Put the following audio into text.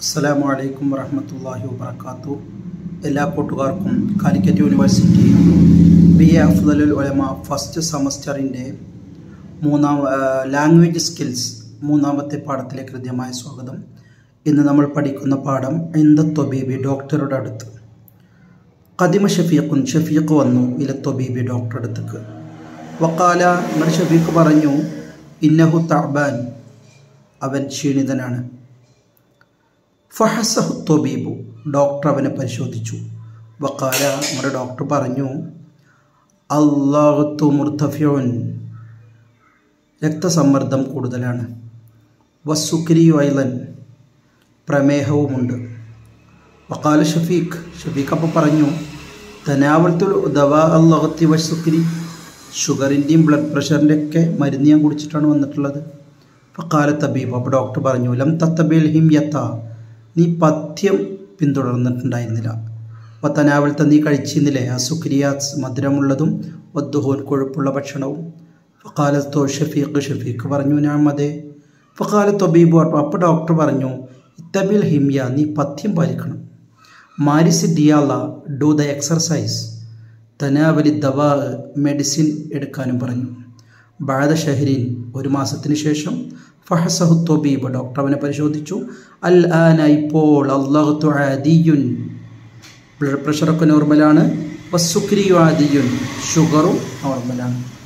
അസ്സലാമു അലൈക്കും വറഹമത്തല്ലാഹി വബർക്കാത്തു എല്ലാ കൂട്ടുകാർക്കും കാലിക്കറ്റ് യൂണിവേഴ്സിറ്റി ബി എ അഫ്ദലുൽ ഉലമ ഫസ്റ്റ് സെമസ്റ്ററിൻ്റെ മൂന്നാം ലാംഗ്വേജ് സ്കിൽസ് മൂന്നാമത്തെ പാഠത്തിലേക്ക് ഹൃദ്യമായ സ്വാഗതം ഇന്ന് നമ്മൾ പഠിക്കുന്ന പാഠം ഇന്ദ തൊബീബി ഡോക്ടറുടെ അടുത്ത് കദിമ ഷഫീഖുൻ ഷഫീഖ് വന്നു ഇല തൊബീബി ഡോക്ടറുടെ അടുത്തേക്ക് വക്കാല നമ്മുടെ ഷഫീഖ് പറഞ്ഞു ഇന്നഹു തഅബാൻ അവൻ ക്ഷീണിതനാണ് ഫഹസഹു തൊബീബു ഡോക്ടർ അവനെ പരിശോധിച്ചു വക്കാല നമ്മുടെ ഡോക്ടർ പറഞ്ഞു അള്ളാഹുത്തു മുർത്തഫ്യോൻ രക്തസമ്മർദ്ദം കൂടുതലാണ് വസുക്രി വൈലൻ പ്രമേഹവുമുണ്ട് വക്കാല ഷഫീഖ് ഷഫീഖ് അപ്പോൾ പറഞ്ഞു തനാവൽത്തുൽ ദവ അള്ളാഹത്തി വസുക്രി ഷുഗറിൻ്റെയും ബ്ലഡ് പ്രഷറിൻ്റെയൊക്കെ മരുന്ന് ഞാൻ കുടിച്ചിട്ടാണ് വന്നിട്ടുള്ളത് ഫക്കാല തബീബ് അപ്പോൾ ഡോക്ടർ പറഞ്ഞു ലം തത്തബിൽ ഹിം യത്ത നീ പഥ്യം പിന്തുടർന്നിട്ടുണ്ടായിരുന്നില്ല അപ്പോൾ തനാവലത്തെ നീ കഴിച്ചിരുന്നില്ലേ ആ സുക്രിയാസ് മധുരമുള്ളതും വദ്ദുഹോൻ കൊഴുപ്പുള്ള ഭക്ഷണവും ഫക്കാലത്തോ ഷഫീഖ് ഷഫീഖ് പറഞ്ഞു ഞാൻ മതേ ഫക്കാല തൊബീബ് അപ്പോൾ ഡോക്ടർ പറഞ്ഞു ഇത്തബിൽ ഹിംയ നീ പഥ്യം പാലിക്കണം മാരിസ് ഡിയാല ഡു ദ എക്സർസൈസ് തനാവലി ദവ മെഡിസിൻ എടുക്കാനും പറഞ്ഞു ബാദ ഷഹരീൻ ഒരു മാസത്തിന് ശേഷം ഫഹസഹു തൊബീബ് ഡോക്ടർ അവനെ പരിശോധിച്ചു അൽ ആന ഇപ്പോൾ അള്ളാഹു ആദിയുൻ ബ്ലഡ് പ്രഷറൊക്കെ നോർമലാണ് വസുക്രിയു ആദിയുൻ ഷുഗറും നോർമലാണ്